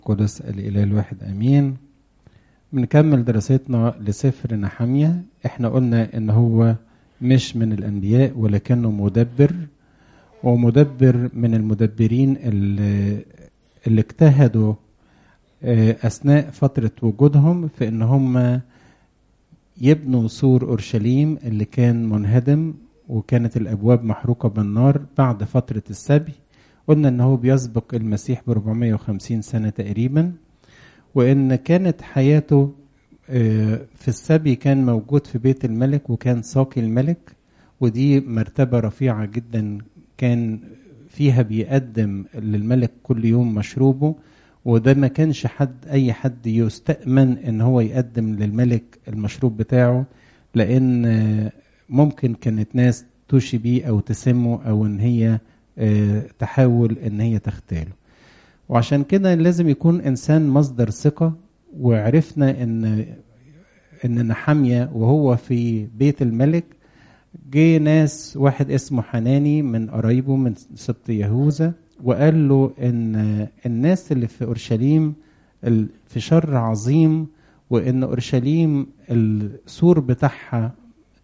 قدس الإله الواحد أمين بنكمل دراستنا لسفر نحمية احنا قلنا ان هو مش من الأنبياء ولكنه مدبر ومدبر من المدبرين اللي, اللي اجتهدوا أثناء فترة وجودهم في ان هم يبنوا سور أورشليم اللي كان منهدم وكانت الأبواب محروقة بالنار بعد فترة السبي قلنا ان هو بيسبق المسيح ب 450 سنة تقريبا وان كانت حياته في السبي كان موجود في بيت الملك وكان ساقي الملك ودي مرتبة رفيعة جدا كان فيها بيقدم للملك كل يوم مشروبه وده ما كانش حد اي حد يستأمن ان هو يقدم للملك المشروب بتاعه لان ممكن كانت ناس توشي بيه او تسمه او ان هي تحاول ان هي تختاله وعشان كده لازم يكون انسان مصدر ثقه وعرفنا ان ان نحمية وهو في بيت الملك جه ناس واحد اسمه حناني من قرايبه من سبط يهوذا وقال له ان الناس اللي في اورشليم في شر عظيم وان اورشليم السور بتاعها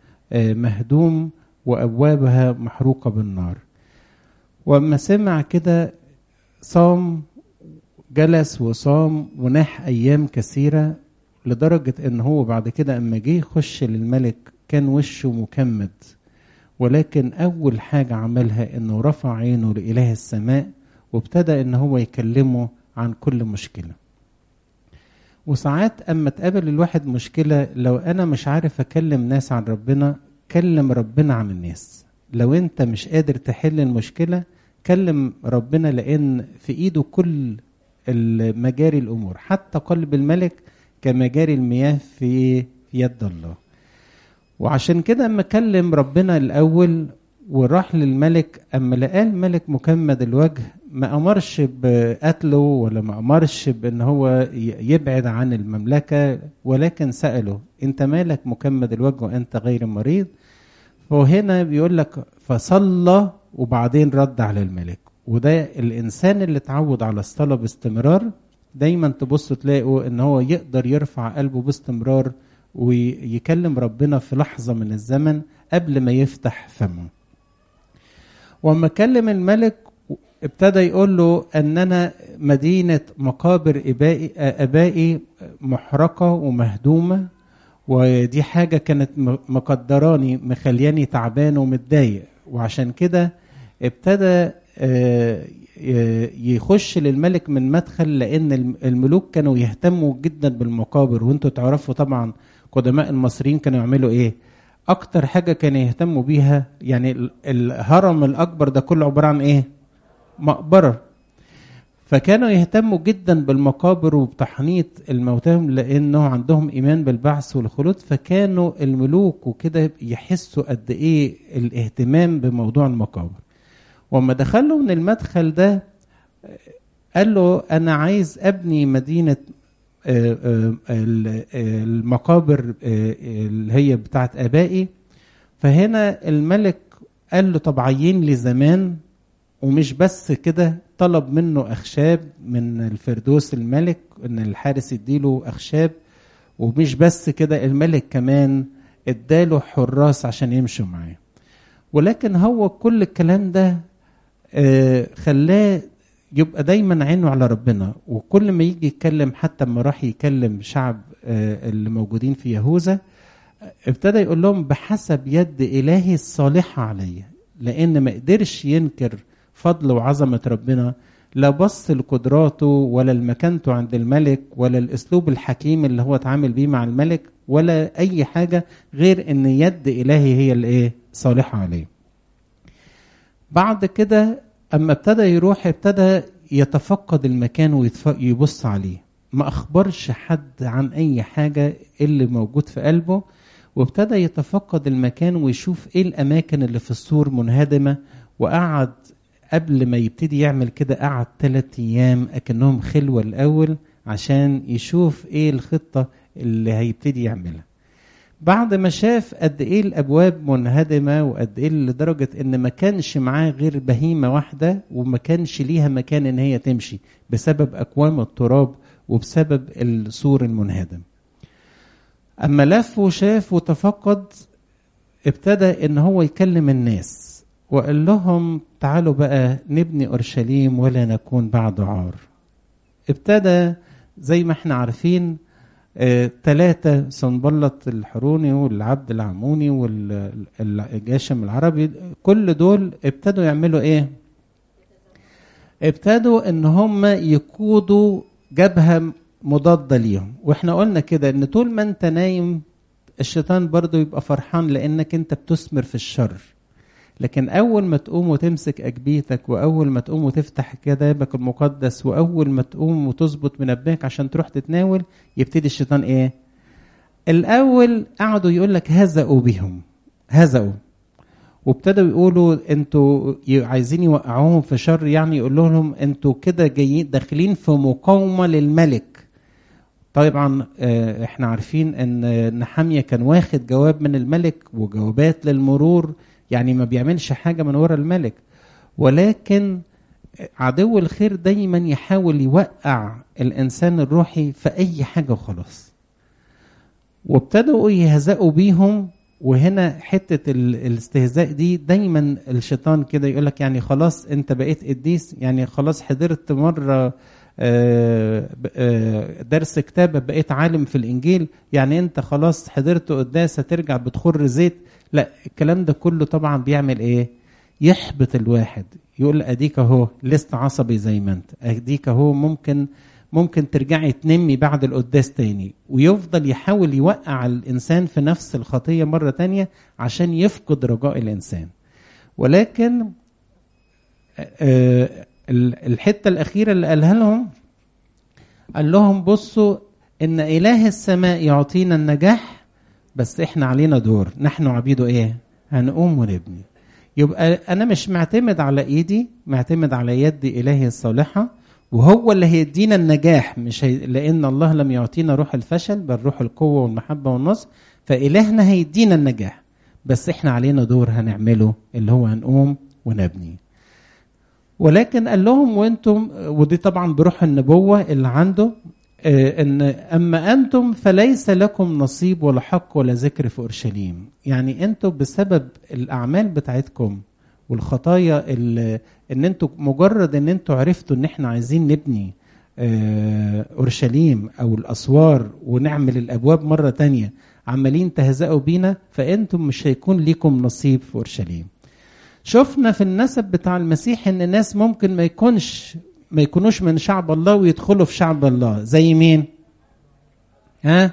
مهدوم وابوابها محروقه بالنار واما سمع كده صام جلس وصام وناح ايام كثيره لدرجه ان هو بعد كده اما جه يخش للملك كان وشه مكمد ولكن اول حاجه عملها انه رفع عينه لاله السماء وابتدى ان هو يكلمه عن كل مشكله وساعات اما تقابل الواحد مشكله لو انا مش عارف اكلم ناس عن ربنا كلم ربنا عن الناس لو انت مش قادر تحل المشكله كلم ربنا لان في ايده كل مجاري الامور حتى قلب الملك كمجاري المياه في يد الله وعشان كده اما كلم ربنا الاول وراح للملك اما لقاه الملك مكمد الوجه ما امرش بقتله ولا ما امرش بان هو يبعد عن المملكه ولكن ساله انت مالك مكمد الوجه وانت غير مريض وهنا بيقول لك فصلى وبعدين رد على الملك وده الانسان اللي اتعود على الصلاه باستمرار دايما تبص تلاقوا ان هو يقدر يرفع قلبه باستمرار ويكلم ربنا في لحظه من الزمن قبل ما يفتح فمه وما كلم الملك ابتدى يقول له ان انا مدينه مقابر ابائي ابائي محرقه ومهدومه ودي حاجه كانت مقدراني مخلياني تعبان ومتضايق وعشان كده ابتدى يخش للملك من مدخل لان الملوك كانوا يهتموا جدا بالمقابر وانتوا تعرفوا طبعا قدماء المصريين كانوا يعملوا ايه اكتر حاجه كانوا يهتموا بيها يعني الهرم الاكبر ده كله عباره عن ايه مقبره فكانوا يهتموا جدا بالمقابر وبتحنيط الموتاهم لانه عندهم ايمان بالبعث والخلود فكانوا الملوك وكده يحسوا قد ايه الاهتمام بموضوع المقابر وما دخلوا من المدخل ده قال له انا عايز ابني مدينه المقابر اللي هي بتاعت ابائي فهنا الملك قال له طب عين لي زمان ومش بس كده طلب منه اخشاب من الفردوس الملك ان الحارس يديله اخشاب ومش بس كده الملك كمان اداله حراس عشان يمشوا معاه ولكن هو كل الكلام ده آه خلاه يبقى دايما عينه على ربنا وكل ما يجي يتكلم حتى لما راح يكلم شعب آه اللي موجودين في يهوذا ابتدى يقول لهم بحسب يد الهي الصالحه عليا لان ما قدرش ينكر فضل وعظمه ربنا لا بص لقدراته ولا لمكانته عند الملك ولا الاسلوب الحكيم اللي هو اتعامل بيه مع الملك ولا اي حاجه غير ان يد الهي هي الايه صالحه عليه بعد كده اما ابتدى يروح ابتدى يتفقد المكان ويبص عليه ما اخبرش حد عن اي حاجه اللي موجود في قلبه وابتدى يتفقد المكان ويشوف ايه الاماكن اللي في السور منهدمه وقعد قبل ما يبتدي يعمل كده قعد ثلاث ايام اكنهم خلوه الاول عشان يشوف ايه الخطه اللي هيبتدي يعملها بعد ما شاف قد ايه الابواب منهدمه وقد ايه لدرجه ان ما كانش معاه غير بهيمه واحده وما كانش ليها مكان ان هي تمشي بسبب اكوام التراب وبسبب السور المنهدم اما لف وشاف وتفقد ابتدى ان هو يكلم الناس وقال لهم تعالوا بقى نبني اورشليم ولا نكون بعد عار ابتدى زي ما احنا عارفين ثلاثة آه سنبلط الحروني والعبد العموني والجاشم العربي كل دول ابتدوا يعملوا ايه ابتدوا ان هم يقودوا جبهة مضادة ليهم واحنا قلنا كده ان طول ما انت نايم الشيطان برضو يبقى فرحان لانك انت بتثمر في الشر لكن اول ما تقوم وتمسك اجبيتك واول ما تقوم وتفتح كتابك المقدس واول ما تقوم وتظبط منبهك عشان تروح تتناول يبتدي الشيطان ايه الاول قعدوا يقول لك هزأوا بهم هزأوا وابتدوا يقولوا انتوا عايزين يوقعوهم في شر يعني يقول لهم انتوا كده جايين داخلين في مقاومه للملك طبعا احنا عارفين ان نحاميه كان واخد جواب من الملك وجوابات للمرور يعني ما بيعملش حاجه من ورا الملك ولكن عدو الخير دايما يحاول يوقع الانسان الروحي في اي حاجه وخلاص وابتدوا يهزقوا بيهم وهنا حته الاستهزاء دي دايما الشيطان كده يقول لك يعني خلاص انت بقيت قديس يعني خلاص حضرت مره درس كتابة بقيت عالم في الإنجيل يعني أنت خلاص حضرت قداسة ترجع بتخر زيت لا الكلام ده كله طبعا بيعمل إيه يحبط الواحد يقول أديك أهو لست عصبي زي ما أنت أديك أهو ممكن ممكن ترجعي تنمي بعد القداس تاني ويفضل يحاول يوقع الإنسان في نفس الخطية مرة تانية عشان يفقد رجاء الإنسان ولكن آه الحته الاخيره اللي قالها لهم قال لهم بصوا ان اله السماء يعطينا النجاح بس احنا علينا دور نحن عبيده ايه هنقوم ونبني يبقى انا مش معتمد على ايدي معتمد على يد الهي الصالحه وهو اللي هيدينا النجاح مش هي... لان الله لم يعطينا روح الفشل بل روح القوه والمحبه والنصر فالهنا هيدينا النجاح بس احنا علينا دور هنعمله اللي هو هنقوم ونبني ولكن قال لهم وانتم ودي طبعا بروح النبوه اللي عنده ان اما انتم فليس لكم نصيب ولا حق ولا ذكر في اورشليم يعني انتم بسبب الاعمال بتاعتكم والخطايا اللي ان انتم مجرد ان انتم عرفتوا ان احنا عايزين نبني اورشليم او الاسوار ونعمل الابواب مره تانية عمالين تهزقوا بينا فانتم مش هيكون ليكم نصيب في اورشليم شفنا في النسب بتاع المسيح ان الناس ممكن ما يكونش ما يكونوش من شعب الله ويدخلوا في شعب الله زي مين ها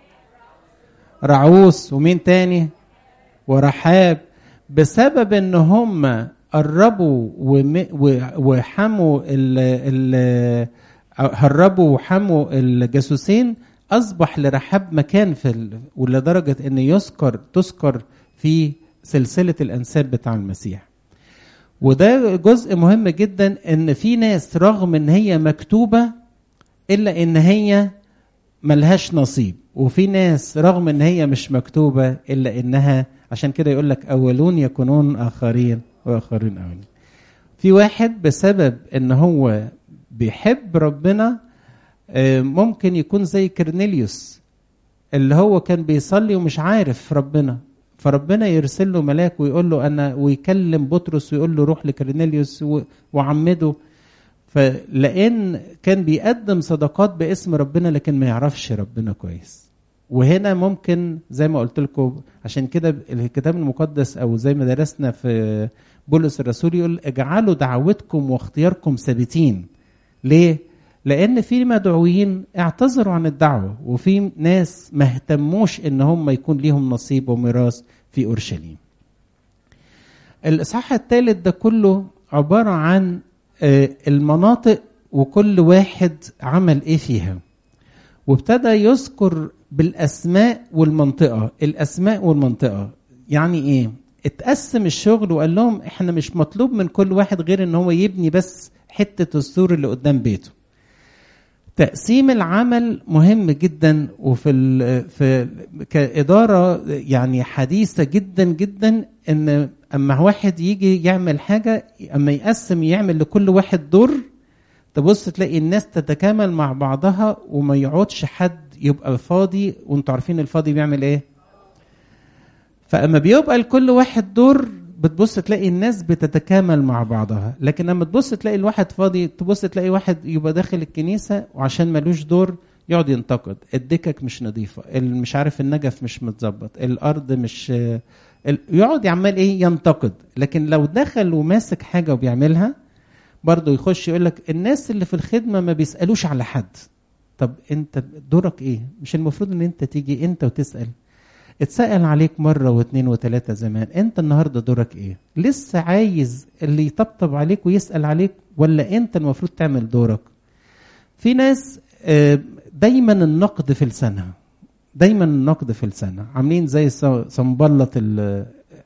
رعوس ومين تاني ورحاب بسبب ان هم قربوا وحموا ال ال هربوا وحموا الجاسوسين اصبح لرحاب مكان في ال... ولدرجه ان يذكر تذكر في سلسله الانساب بتاع المسيح وده جزء مهم جدا ان في ناس رغم ان هي مكتوبه الا ان هي ملهاش نصيب وفي ناس رغم ان هي مش مكتوبه الا انها عشان كده يقول لك اولون يكونون اخرين واخرين اولين في واحد بسبب ان هو بيحب ربنا ممكن يكون زي كرنيليوس اللي هو كان بيصلي ومش عارف ربنا فربنا يرسل له ملاك ويقول له انا ويكلم بطرس ويقول له روح لكرنيليوس وعمده فلان كان بيقدم صدقات باسم ربنا لكن ما يعرفش ربنا كويس وهنا ممكن زي ما قلت لكم عشان كده الكتاب المقدس او زي ما درسنا في بولس الرسول يقول اجعلوا دعوتكم واختياركم ثابتين ليه لان في مدعوين اعتذروا عن الدعوه وفي ناس ما اهتموش ان هم يكون ليهم نصيب وميراث في اورشليم الاصحاح الثالث ده كله عباره عن المناطق وكل واحد عمل ايه فيها وابتدى يذكر بالاسماء والمنطقه الاسماء والمنطقه يعني ايه اتقسم الشغل وقال لهم احنا مش مطلوب من كل واحد غير ان هو يبني بس حته السور اللي قدام بيته تقسيم العمل مهم جدا وفي ال في كإدارة يعني حديثة جدا جدا إن أما واحد يجي يعمل حاجة أما يقسم يعمل لكل واحد دور تبص تلاقي الناس تتكامل مع بعضها وما يقعدش حد يبقى فاضي وانتوا عارفين الفاضي بيعمل ايه فاما بيبقى لكل واحد دور بتبص تلاقي الناس بتتكامل مع بعضها لكن لما تبص تلاقي الواحد فاضي تبص تلاقي واحد يبقى داخل الكنيسة وعشان ملوش دور يقعد ينتقد الدكك مش نظيفة مش عارف النجف مش متظبط الأرض مش يقعد يعمل ايه ينتقد لكن لو دخل وماسك حاجة وبيعملها برضه يخش يقول لك الناس اللي في الخدمة ما بيسألوش على حد طب انت دورك ايه مش المفروض ان انت تيجي انت وتسأل اتسأل عليك مرة واثنين وثلاثة زمان انت النهاردة دورك ايه لسه عايز اللي يطبطب عليك ويسأل عليك ولا انت المفروض تعمل دورك في ناس دايما النقد في لسانها دايما النقد في لسانها عاملين زي صنبلة ال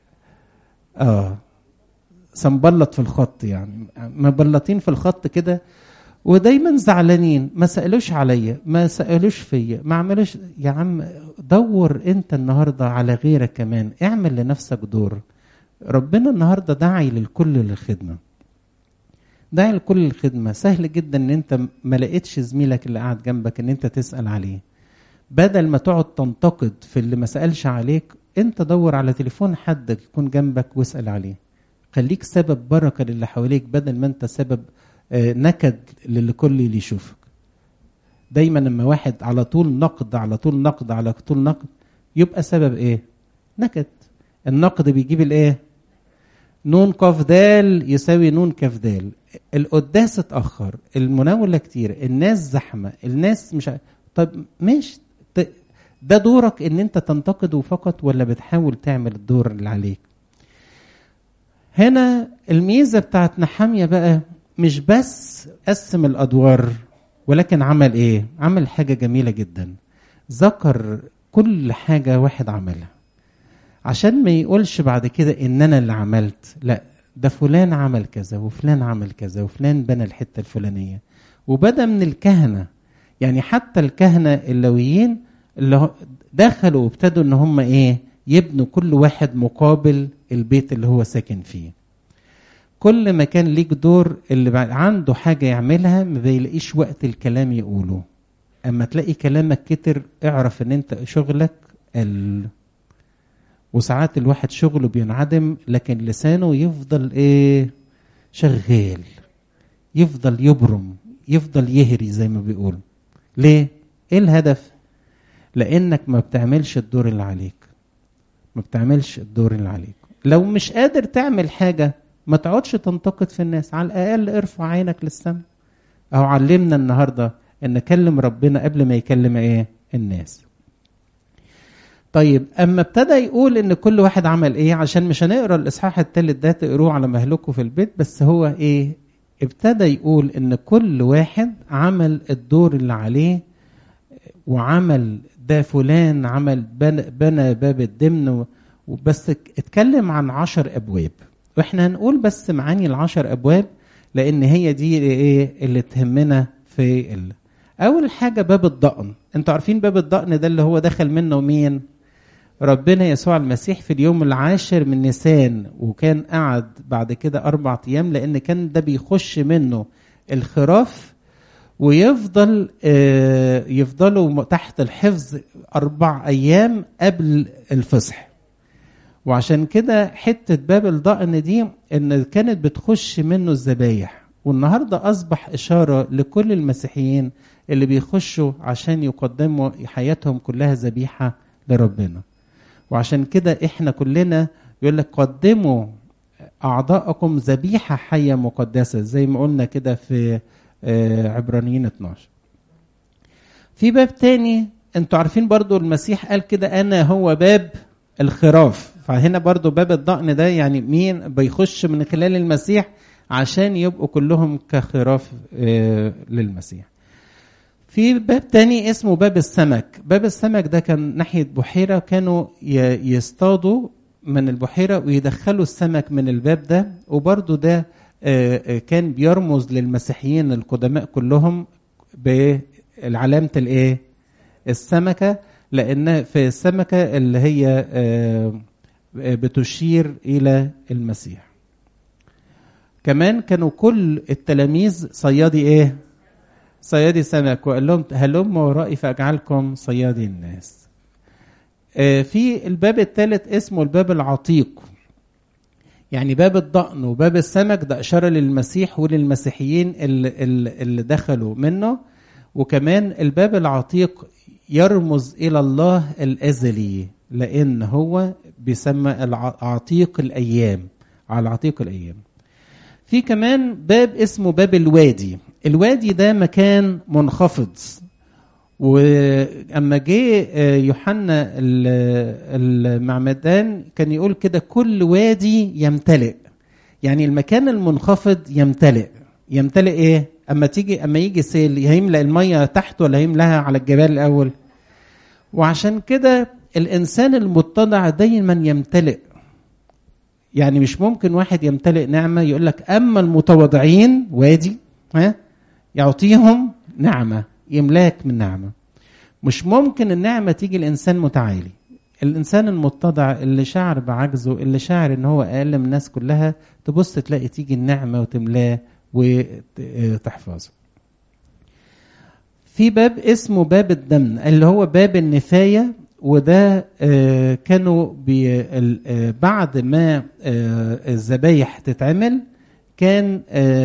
اه صنبلط في الخط يعني مبلطين في الخط كده ودايما زعلانين ما سالوش عليا ما سالوش فيا ما عملوش يا عم دور انت النهارده على غيرك كمان اعمل لنفسك دور ربنا النهارده داعي للكل للخدمه داعي لكل الخدمه سهل جدا ان انت ما لقيتش زميلك اللي قاعد جنبك ان انت تسال عليه بدل ما تقعد تنتقد في اللي ما سالش عليك انت دور على تليفون حد يكون جنبك واسال عليه خليك سبب بركه للي حواليك بدل ما انت سبب نكد للكل اللي يشوفك دايما لما واحد على طول نقد على طول نقد على طول نقد يبقى سبب ايه نكد النقد بيجيب الايه نون قاف دال يساوي نون كاف دال القداس اتاخر المناوله كتير الناس زحمه الناس مش ع... طب ماشي ده دورك ان انت تنتقده فقط ولا بتحاول تعمل الدور اللي عليك هنا الميزه بتاعت نحاميه بقى مش بس قسم الادوار ولكن عمل ايه عمل حاجه جميله جدا ذكر كل حاجه واحد عملها عشان ما يقولش بعد كده ان انا اللي عملت لا ده فلان عمل كذا وفلان عمل كذا وفلان بنى الحته الفلانيه وبدا من الكهنه يعني حتى الكهنه اللويين اللي دخلوا وابتدوا ان هم ايه يبنوا كل واحد مقابل البيت اللي هو ساكن فيه كل ما كان ليك دور اللي عنده حاجة يعملها ما بيلاقيش وقت الكلام يقوله أما تلاقي كلامك كتر اعرف ان انت شغلك ال... وساعات الواحد شغله بينعدم لكن لسانه يفضل ايه شغال يفضل يبرم يفضل يهري زي ما بيقول ليه ايه الهدف لانك ما بتعملش الدور اللي عليك ما بتعملش الدور اللي عليك لو مش قادر تعمل حاجه ما تقعدش تنتقد في الناس على الاقل ارفع عينك للسماء او علمنا النهارده ان نكلم ربنا قبل ما يكلم ايه الناس طيب اما ابتدى يقول ان كل واحد عمل ايه عشان مش هنقرا الاصحاح الثالث ده تقروه على مهلكه في البيت بس هو ايه ابتدى يقول ان كل واحد عمل الدور اللي عليه وعمل ده فلان عمل بنى, بنى باب الدمن وبس اتكلم عن عشر ابواب واحنا هنقول بس معاني العشر ابواب لان هي دي ايه اللي تهمنا في ال... اول حاجه باب الضأن انتوا عارفين باب الضأن ده اللي هو دخل منه مين ربنا يسوع المسيح في اليوم العاشر من نيسان وكان قعد بعد كده اربع ايام لان كان ده بيخش منه الخراف ويفضل آه يفضلوا تحت الحفظ اربع ايام قبل الفصح وعشان كده حتة باب الضأن دي إن كانت بتخش منه الذبايح والنهاردة أصبح إشارة لكل المسيحيين اللي بيخشوا عشان يقدموا حياتهم كلها ذبيحة لربنا وعشان كده إحنا كلنا يقول لك قدموا أعضاءكم ذبيحة حية مقدسة زي ما قلنا كده في عبرانيين 12 في باب تاني انتوا عارفين برضو المسيح قال كده أنا هو باب الخراف فهنا برضو باب الضأن ده يعني مين بيخش من خلال المسيح عشان يبقوا كلهم كخراف للمسيح في باب تاني اسمه باب السمك باب السمك ده كان ناحية بحيرة كانوا يصطادوا من البحيرة ويدخلوا السمك من الباب ده وبرضو ده كان بيرمز للمسيحيين القدماء كلهم علامة الايه السمكة لأن في السمكة اللي هي بتشير إلى المسيح كمان كانوا كل التلاميذ صيادي ايه صيادي سمك وقال لهم هلم ورائي فاجعلكم صيادي الناس في الباب الثالث اسمه الباب العتيق يعني باب الضأن وباب السمك ده إشارة للمسيح وللمسيحيين اللي, اللي دخلوا منه وكمان الباب العتيق يرمز إلى الله الأزلي لأن هو بيسمى عتيق الأيام على عتيق الأيام في كمان باب اسمه باب الوادي الوادي ده مكان منخفض واما جه يوحنا المعمدان كان يقول كده كل وادي يمتلئ يعني المكان المنخفض يمتلئ يمتلئ ايه اما تيجي اما يجي سيل هيملا الميه تحت ولا هيملاها على الجبال الاول وعشان كده الانسان المتضع دايما يمتلئ يعني مش ممكن واحد يمتلئ نعمه يقول لك اما المتواضعين وادي ها يعطيهم نعمه يملاك من نعمه مش ممكن النعمه تيجي الانسان متعالي الانسان المتضع اللي شعر بعجزه اللي شعر ان هو اقل من الناس كلها تبص تلاقي تيجي النعمه وتملاه وتحفظه في باب اسمه باب الدم اللي هو باب النفايه وده كانوا بعد ما الذبايح تتعمل كان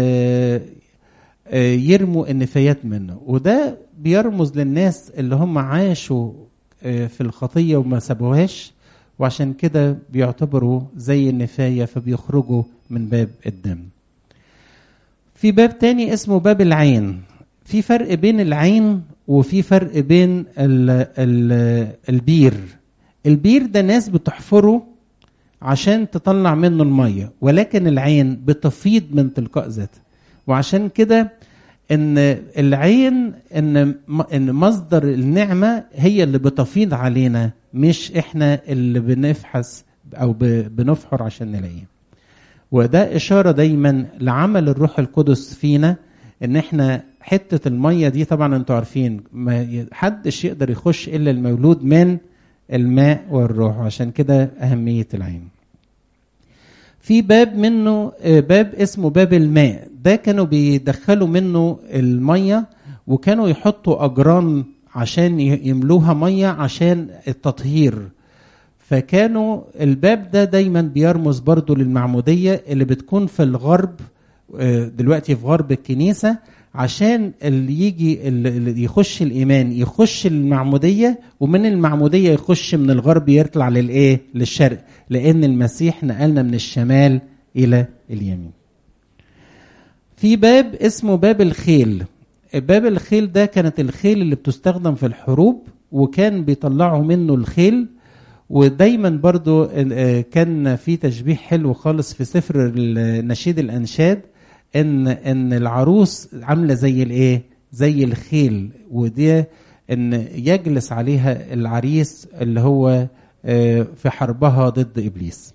يرموا النفايات منه وده بيرمز للناس اللي هم عاشوا في الخطيه وما سابوهاش وعشان كده بيعتبروا زي النفايه فبيخرجوا من باب الدم في باب تاني اسمه باب العين في فرق بين العين وفي فرق بين ال ال البير البير ده ناس بتحفره عشان تطلع منه الميه ولكن العين بتفيض من تلقاء ذاتها وعشان كده ان العين ان ان مصدر النعمه هي اللي بتفيض علينا مش احنا اللي بنفحص او بنفحر عشان نلاقيه وده اشاره دايما لعمل الروح القدس فينا ان احنا حته الميه دي طبعا انتوا عارفين ما حدش يقدر يخش الا المولود من الماء والروح عشان كده اهميه العين في باب منه باب اسمه باب الماء ده كانوا بيدخلوا منه الميه وكانوا يحطوا اجرام عشان يملوها ميه عشان التطهير فكانوا الباب ده دايما بيرمز برضو للمعموديه اللي بتكون في الغرب دلوقتي في غرب الكنيسه عشان اللي يجي اللي يخش الايمان يخش المعموديه ومن المعموديه يخش من الغرب يطلع للايه للشرق لان المسيح نقلنا من الشمال الى اليمين في باب اسمه باب الخيل باب الخيل ده كانت الخيل اللي بتستخدم في الحروب وكان بيطلعوا منه الخيل ودايما برضو كان في تشبيه حلو خالص في سفر نشيد الانشاد ان ان العروس عامله زي الايه زي الخيل ودي ان يجلس عليها العريس اللي هو في حربها ضد ابليس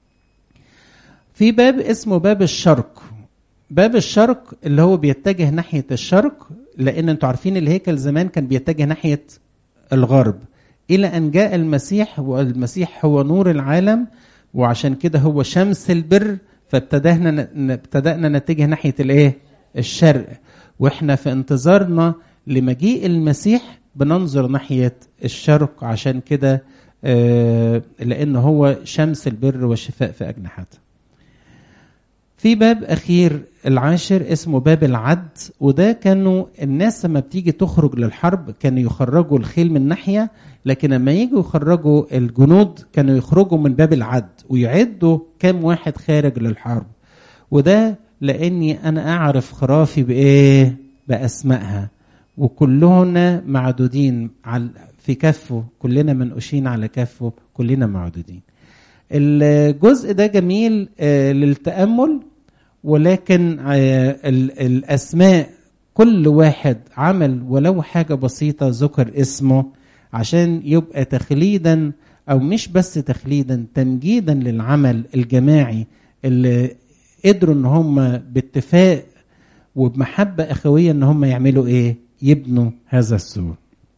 في باب اسمه باب الشرق باب الشرق اللي هو بيتجه ناحيه الشرق لان انتوا عارفين الهيكل زمان كان بيتجه ناحيه الغرب الى ان جاء المسيح والمسيح هو نور العالم وعشان كده هو شمس البر فابتدأنا ابتدأنا نتجه ناحية الايه؟ الشرق واحنا في انتظارنا لمجيء المسيح بننظر ناحية الشرق عشان كده آه لأن هو شمس البر والشفاء في أجنحته. في باب أخير العاشر اسمه باب العد وده كانوا الناس لما بتيجي تخرج للحرب كانوا يخرجوا الخيل من ناحية لكن لما يجوا يخرجوا الجنود كانوا يخرجوا من باب العد ويعدوا كام واحد خارج للحرب وده لاني انا اعرف خرافي بايه باسمائها وكلهن معدودين في كفه كلنا منقوشين على كفه كلنا معدودين الجزء ده جميل للتامل ولكن الاسماء كل واحد عمل ولو حاجه بسيطه ذكر اسمه عشان يبقى تخليدا او مش بس تخليدا تمجيدا للعمل الجماعي اللي قدروا ان هم باتفاق وبمحبه اخويه ان هم يعملوا ايه يبنوا هذا السور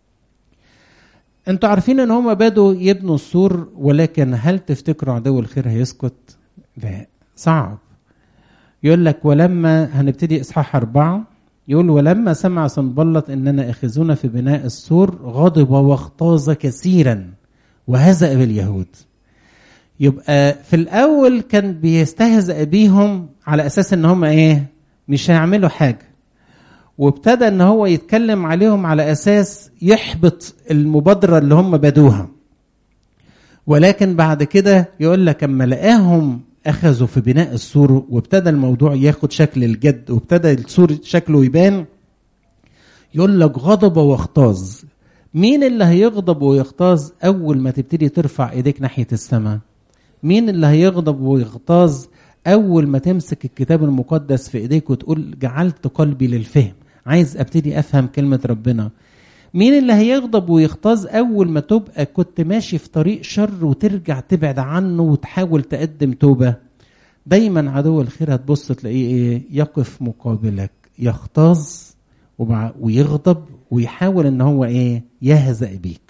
انتوا عارفين ان هم بدوا يبنوا السور ولكن هل تفتكروا عدو الخير هيسكت لا صعب يقول لك ولما هنبتدي اصحاح اربعه يقول ولما سمع سنبلط اننا اخذون في بناء السور غضب واغتاظ كثيرا وهزأ باليهود يبقى في الاول كان بيستهزأ بيهم على اساس ان هم ايه مش هيعملوا حاجه وابتدى ان هو يتكلم عليهم على اساس يحبط المبادره اللي هم بدوها ولكن بعد كده يقول لك اما لقاهم اخذوا في بناء السور وابتدى الموضوع ياخد شكل الجد وابتدى السور شكله يبان يقول لك غضب واغتاظ مين اللي هيغضب ويغتاظ اول ما تبتدي ترفع ايديك ناحيه السماء مين اللي هيغضب ويغتاظ اول ما تمسك الكتاب المقدس في ايديك وتقول جعلت قلبي للفهم عايز ابتدي افهم كلمه ربنا مين اللي هيغضب ويغتاظ اول ما تبقى كنت ماشي في طريق شر وترجع تبعد عنه وتحاول تقدم توبه دايما عدو الخير هتبص تلاقيه ايه يقف مقابلك يغتاظ ويغضب ويحاول ان هو ايه يهزأ بيك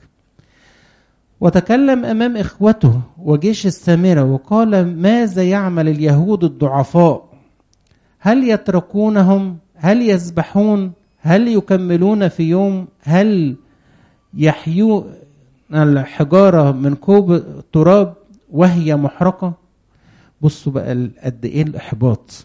وتكلم امام اخوته وجيش السامره وقال ماذا يعمل اليهود الضعفاء هل يتركونهم هل يسبحون هل يكملون في يوم هل يحيوا الحجاره من كوب تراب وهي محرقه بصوا بقى قد ايه الاحباط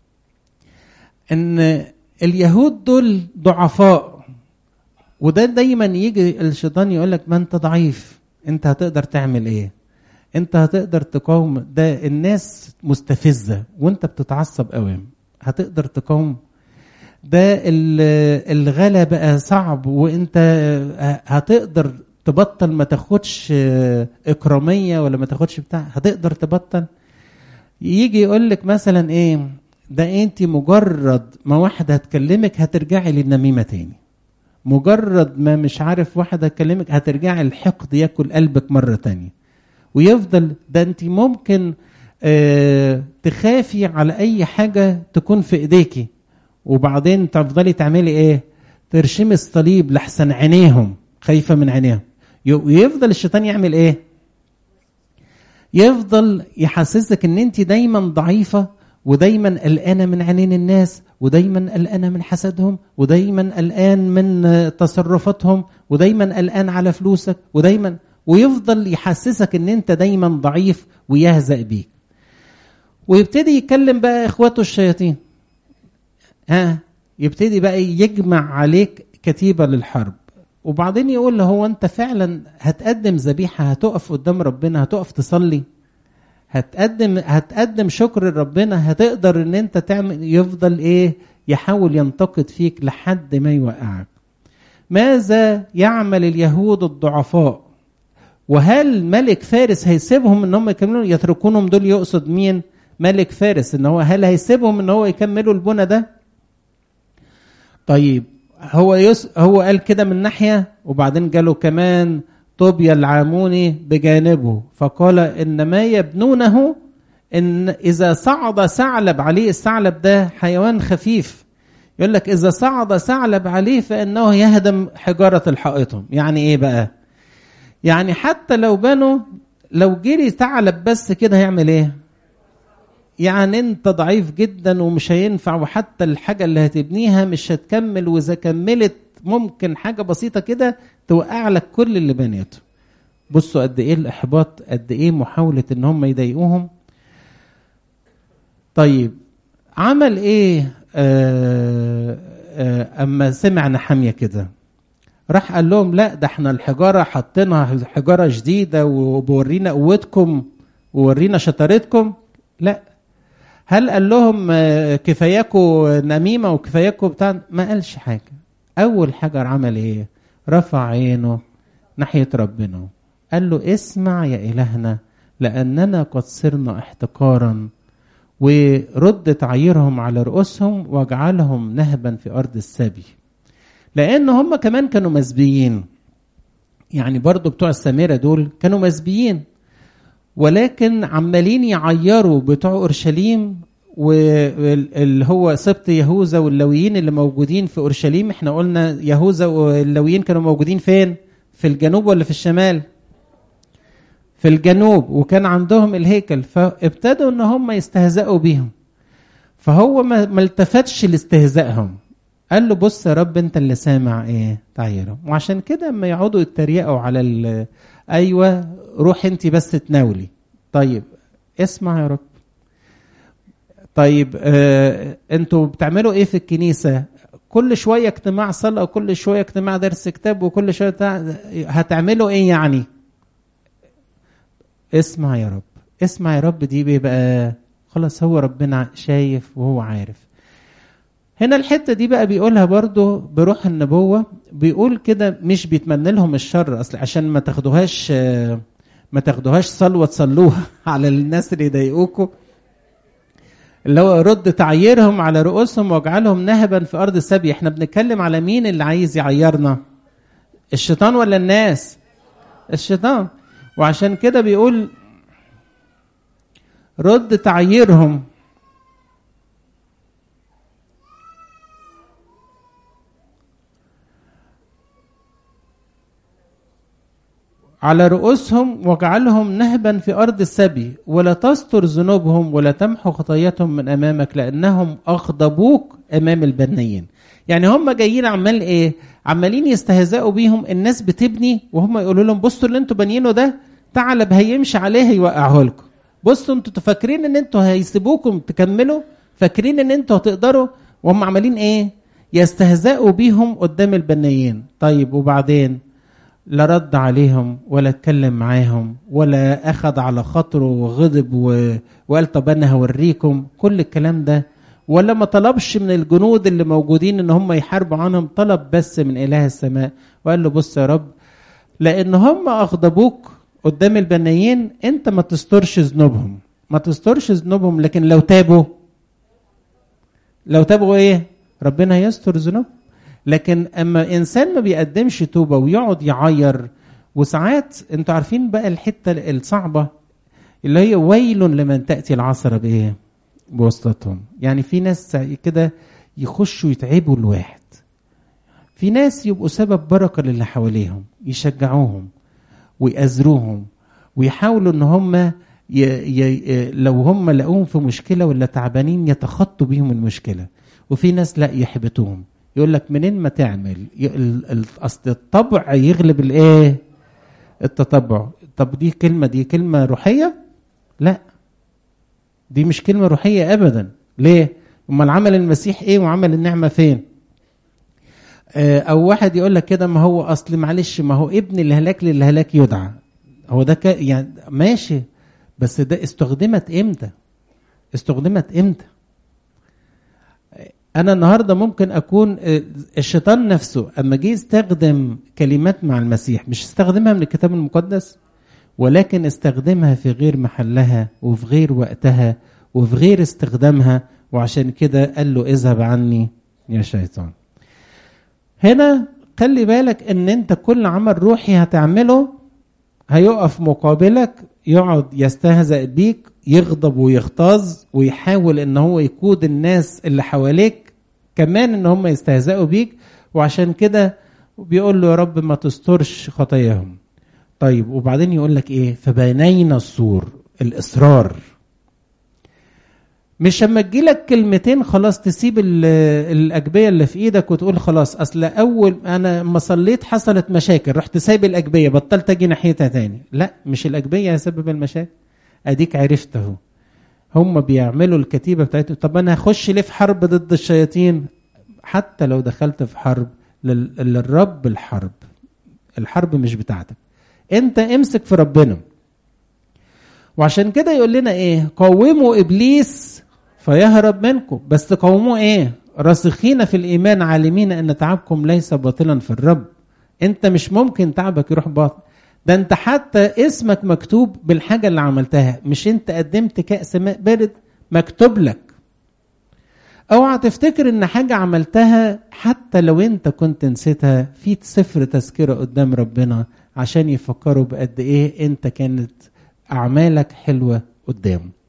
ان اليهود دول ضعفاء وده دايما يجي الشيطان يقول لك ما انت ضعيف انت هتقدر تعمل ايه انت هتقدر تقاوم ده الناس مستفزه وانت بتتعصب قوي هتقدر تقاوم ده الغلا بقى صعب وانت هتقدر تبطل ما تاخدش اكراميه ولا ما تاخدش بتاع هتقدر تبطل يجي يقول لك مثلا ايه ده انت مجرد ما واحده هتكلمك هترجعي للنميمه تاني مجرد ما مش عارف واحده هتكلمك هترجعي الحقد ياكل قلبك مره تانية ويفضل ده انت ممكن اه تخافي على اي حاجه تكون في ايديكي وبعدين تفضلي تعملي ايه ترشمي الصليب لحسن عينيهم خايفه من عينيهم ويفضل الشيطان يعمل ايه يفضل يحسسك ان انت دايما ضعيفه ودايما قلقانه من عينين الناس ودايما قلقانه من حسدهم ودايما قلقان من تصرفاتهم ودايما قلقان على فلوسك ودايما ويفضل يحسسك ان انت دايما ضعيف ويهزأ بيك ويبتدي يتكلم بقى اخواته الشياطين ها يبتدي بقى يجمع عليك كتيبه للحرب وبعدين يقول له هو انت فعلا هتقدم ذبيحه هتقف قدام ربنا هتقف تصلي هتقدم هتقدم شكر لربنا هتقدر ان انت تعمل يفضل ايه يحاول ينتقد فيك لحد ما يوقعك ماذا يعمل اليهود الضعفاء وهل ملك فارس هيسيبهم ان هم يكملوا يتركونهم دول يقصد مين ملك فارس ان هو هل هيسيبهم ان هو يكملوا البنى ده طيب هو يس هو قال كده من ناحيه وبعدين جاله كمان طوبيا العاموني بجانبه فقال ان ما يبنونه ان اذا صعد ثعلب عليه الثعلب ده حيوان خفيف يقول لك اذا صعد ثعلب عليه فانه يهدم حجاره الحائطهم يعني ايه بقى يعني حتى لو بنوا لو جري ثعلب بس كده هيعمل ايه يعني انت ضعيف جدا ومش هينفع وحتى الحاجه اللي هتبنيها مش هتكمل واذا كملت ممكن حاجه بسيطه كده توقع لك كل اللي بنيته بصوا قد ايه الاحباط قد ايه محاوله ان هم يضايقوهم طيب عمل ايه آه آه اما سمع نحاميه كده راح قال لهم لا ده احنا الحجاره حطينا حجاره جديده وبورينا قوتكم وورينا شطارتكم لا هل قال لهم كفاياكم نميمه وكفاياكم بتاع ما قالش حاجه اول حاجه عمل ايه رفع عينه ناحيه ربنا قال له اسمع يا الهنا لاننا قد صرنا احتقارا ورد تعييرهم على رؤوسهم واجعلهم نهبا في ارض السبي لان هم كمان كانوا مسبيين يعني برضو بتوع السامره دول كانوا مسبيين ولكن عمالين يعيروا بتوع اورشليم واللي هو سبط يهوذا واللويين اللي موجودين في اورشليم احنا قلنا يهوذا واللويين كانوا موجودين فين في الجنوب ولا في الشمال في الجنوب وكان عندهم الهيكل فابتدوا ان هم يستهزئوا بيهم فهو ما ما التفتش لاستهزائهم قال له بص يا رب انت اللي سامع ايه تعيرهم وعشان كده اما يقعدوا يتريقوا على ال- ايوه روح انت بس تناولي طيب اسمع يا رب طيب آه انتوا بتعملوا ايه في الكنيسه كل شويه اجتماع صلاه وكل شويه اجتماع درس كتاب وكل شويه تع... هتعملوا ايه يعني اسمع يا رب اسمع يا رب دي بيبقى خلاص هو ربنا شايف وهو عارف هنا الحتة دي بقى بيقولها برضو بروح النبوة بيقول كده مش بيتمنى لهم الشر أصل عشان ما تاخدوهاش آه، ما تاخدوهاش صلوة تصلوها على الناس اللي يضايقوكوا اللي هو رد تعييرهم على رؤوسهم واجعلهم نهبا في أرض السبي احنا بنتكلم على مين اللي عايز يعيرنا الشيطان ولا الناس الشيطان وعشان كده بيقول رد تعييرهم على رؤوسهم واجعلهم نهبا في أرض السبي ولا تستر ذنوبهم ولا تمحو خطاياهم من أمامك لأنهم أغضبوك أمام البنيين يعني هم جايين عمال إيه عمالين يستهزئوا بيهم الناس بتبني وهم يقولوا لهم بصوا اللي انتوا بانيينه ده ثعلب هيمشي عليه هيوقعه لكم بصوا انتوا فاكرين ان انتوا هيسيبوكم تكملوا فاكرين ان انتوا هتقدروا وهم عمالين ايه يستهزئوا بيهم قدام البنيين طيب وبعدين لا رد عليهم ولا اتكلم معاهم ولا اخذ على خاطره وغضب و... وقال طب انا هوريكم كل الكلام ده ولا ما طلبش من الجنود اللي موجودين ان هم يحاربوا عنهم طلب بس من اله السماء وقال له بص يا رب لان هم اغضبوك قدام البنيين انت ما تسترش ذنوبهم ما تسترش ذنوبهم لكن لو تابوا لو تابوا ايه ربنا يستر ذنوبهم لكن اما انسان ما بيقدمش توبه ويقعد يعير وساعات انتوا عارفين بقى الحته الصعبه اللي هي ويل لمن تاتي العثره بايه؟ بواسطتهم يعني في ناس كده يخشوا يتعبوا الواحد في ناس يبقوا سبب بركه للي حواليهم يشجعوهم ويأزروهم ويحاولوا ان هم ي... ي... لو هم لقوهم في مشكله ولا تعبانين يتخطوا بيهم المشكله وفي ناس لا يحبطوهم يقول لك منين ما تعمل اصل الطبع يغلب الايه التطبع طب دي كلمه دي كلمه روحيه لا دي مش كلمه روحيه ابدا ليه امال عمل المسيح ايه وعمل النعمه فين او واحد يقول لك كده ما هو اصل معلش ما هو ابن الهلاك للهلاك يدعى هو ده ك... يعني ماشي بس ده استخدمت امتى استخدمت امتى انا النهارده ممكن اكون الشيطان نفسه اما جه يستخدم كلمات مع المسيح مش استخدمها من الكتاب المقدس ولكن استخدمها في غير محلها وفي غير وقتها وفي غير استخدامها وعشان كده قال له اذهب عني يا شيطان هنا خلي بالك ان انت كل عمل روحي هتعمله هيقف مقابلك يقعد يستهزأ بيك يغضب ويغتاظ ويحاول ان هو يقود الناس اللي حواليك كمان ان هم يستهزئوا بيك وعشان كده بيقول له يا رب ما تسترش خطاياهم طيب وبعدين يقول لك ايه فبنينا السور الاصرار مش اما تجيلك كلمتين خلاص تسيب الاجبيه اللي في ايدك وتقول خلاص اصل اول انا لما صليت حصلت مشاكل رحت سايب الاجبيه بطلت اجي ناحيتها تاني لا مش الاجبيه سبب المشاكل اديك عرفت اهو هم بيعملوا الكتيبه بتاعتهم طب انا هخش ليه في حرب ضد الشياطين حتى لو دخلت في حرب للرب الحرب الحرب مش بتاعتك انت امسك في ربنا وعشان كده يقول لنا ايه قوموا ابليس فيهرب منكم بس تقوموا ايه راسخين في الايمان عالمين ان تعبكم ليس باطلا في الرب انت مش ممكن تعبك يروح باطل ده انت حتى اسمك مكتوب بالحاجه اللي عملتها مش انت قدمت كاس ماء بارد مكتوب لك اوعى تفتكر ان حاجه عملتها حتى لو انت كنت نسيتها في سفر تذكره قدام ربنا عشان يفكروا بقد ايه انت كانت اعمالك حلوه قدامه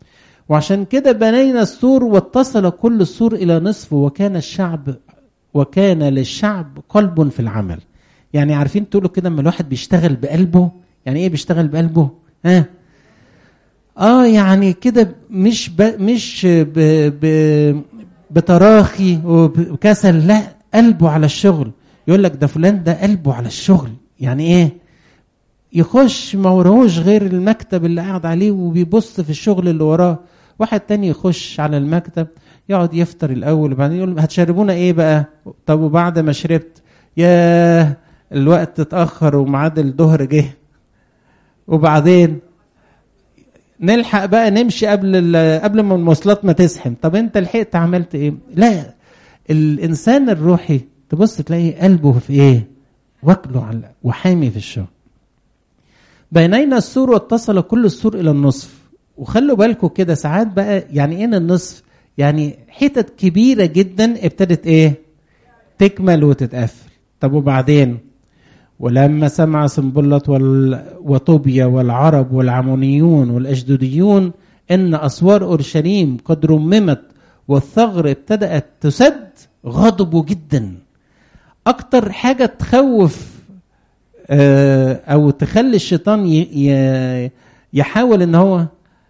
وعشان كده بنينا السور واتصل كل السور الى نصف وكان الشعب وكان للشعب قلب في العمل يعني عارفين تقولوا كده لما الواحد بيشتغل بقلبه يعني ايه بيشتغل بقلبه ها اه يعني كده مش ب... مش ب... ب... بتراخي وكسل لا قلبه على الشغل يقول لك ده فلان ده قلبه على الشغل يعني ايه يخش ما وراهوش غير المكتب اللي قاعد عليه وبيبص في الشغل اللي وراه واحد تاني يخش على المكتب يقعد يفطر الاول وبعدين يقول هتشربونا ايه بقى طب وبعد ما شربت ياه الوقت اتاخر وميعاد الظهر جه وبعدين نلحق بقى نمشي قبل قبل ما المواصلات ما تزحم طب انت لحقت عملت ايه لا الانسان الروحي تبص تلاقي قلبه في ايه واكله على وحامي في الشغل بينينا السور واتصل كل السور الى النصف وخلوا بالكم كده ساعات بقى يعني ايه النصف يعني حتت كبيره جدا ابتدت ايه تكمل وتتقفل طب وبعدين ولما سمع سنبلط وال... وطوبيا والعرب والعمونيون والأشدوديون إن أسوار أورشليم قد رممت والثغر ابتدأت تسد غضبوا جدا أكتر حاجة تخوف أو تخلي الشيطان ي... يحاول إن هو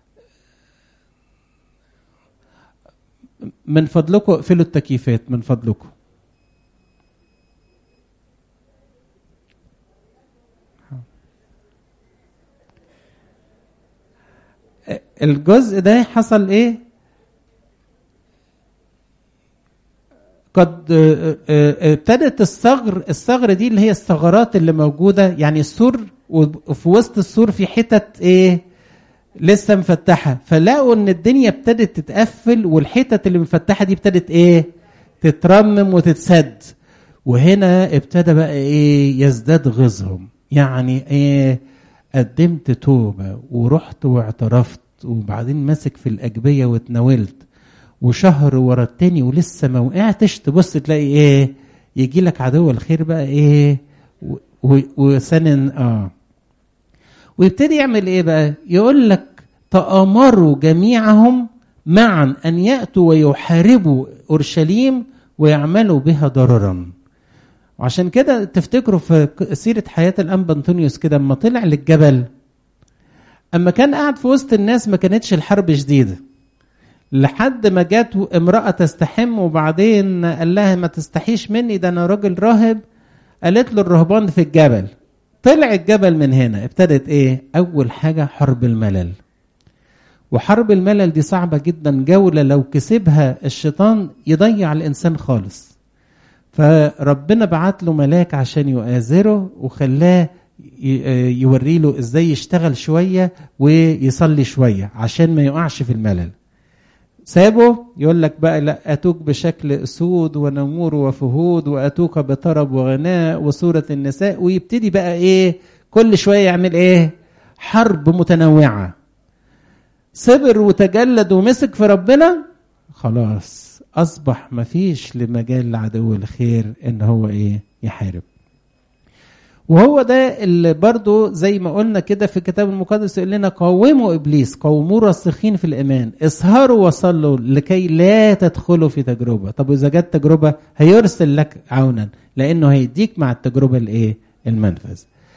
من فضلكم اقفلوا التكييفات من فضلكم الجزء ده حصل ايه قد ابتدت الثغر الثغر دي اللي هي الثغرات اللي موجوده يعني السور وفي وسط السور في حتت ايه لسه مفتحه فلقوا ان الدنيا ابتدت تتقفل والحتت اللي مفتحه دي ابتدت ايه تترمم وتتسد وهنا ابتدى بقى ايه يزداد غيظهم يعني ايه قدمت توبة ورحت واعترفت وبعدين ماسك في الأجبية واتناولت وشهر ورا التاني ولسه ما وقعتش تبص تلاقي ايه يجي لك عدو الخير بقى ايه وسنن اه ويبتدي يعمل ايه بقى يقول لك تآمروا جميعهم معا أن يأتوا ويحاربوا أورشليم ويعملوا بها ضررا وعشان كده تفتكروا في سيرة حياة الأنبا أنطونيوس كده اما طلع للجبل أما كان قاعد في وسط الناس ما كانتش الحرب شديدة لحد ما جت امرأة تستحم وبعدين قال لها ما تستحيش مني ده أنا راجل راهب قالت له الرهبان في الجبل طلع الجبل من هنا ابتدت ايه أول حاجة حرب الملل وحرب الملل دي صعبة جدا جولة لو كسبها الشيطان يضيع الإنسان خالص فربنا بعت له ملاك عشان يؤازره وخلاه يوري له ازاي يشتغل شويه ويصلي شويه عشان ما يقعش في الملل سابه يقول لك بقى لا اتوك بشكل اسود ونمور وفهود واتوك بطرب وغناء وصوره النساء ويبتدي بقى ايه كل شويه يعمل ايه حرب متنوعه صبر وتجلد ومسك في ربنا خلاص اصبح مفيش لمجال لعدو الخير ان هو ايه يحارب وهو ده اللي برضو زي ما قلنا كده في الكتاب المقدس يقول لنا قوموا ابليس قوموا راسخين في الايمان اسهروا وصلوا لكي لا تدخلوا في تجربه طب واذا جت تجربه هيرسل لك عونا لانه هيديك مع التجربه الايه المنفذ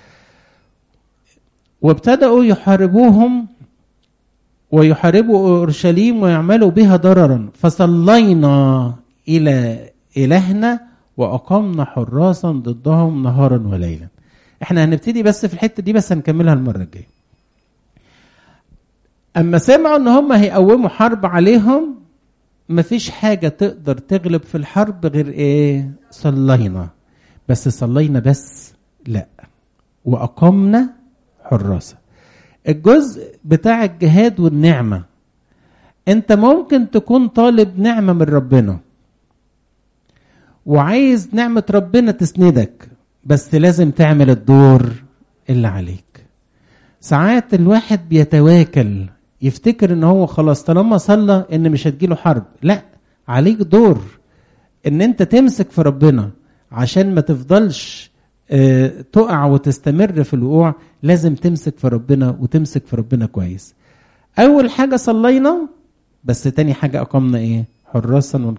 وابتدأوا يحاربوهم ويحاربوا اورشليم ويعملوا بها ضررا فصلينا الى الهنا واقمنا حراسا ضدهم نهارا وليلا احنا هنبتدي بس في الحته دي بس هنكملها المره الجايه اما سمعوا ان هم هيقوموا حرب عليهم مفيش حاجه تقدر تغلب في الحرب غير ايه صلينا بس صلينا بس لا واقمنا حراسه الجزء بتاع الجهاد والنعمه انت ممكن تكون طالب نعمه من ربنا وعايز نعمه ربنا تسندك بس لازم تعمل الدور اللي عليك ساعات الواحد بيتواكل يفتكر ان هو خلاص طالما صلى ان مش هتجيله حرب لا عليك دور ان انت تمسك في ربنا عشان ما تفضلش اه تقع وتستمر في الوقوع لازم تمسك في ربنا وتمسك في ربنا كويس اول حاجه صلينا بس تاني حاجة أقمنا إيه حراسا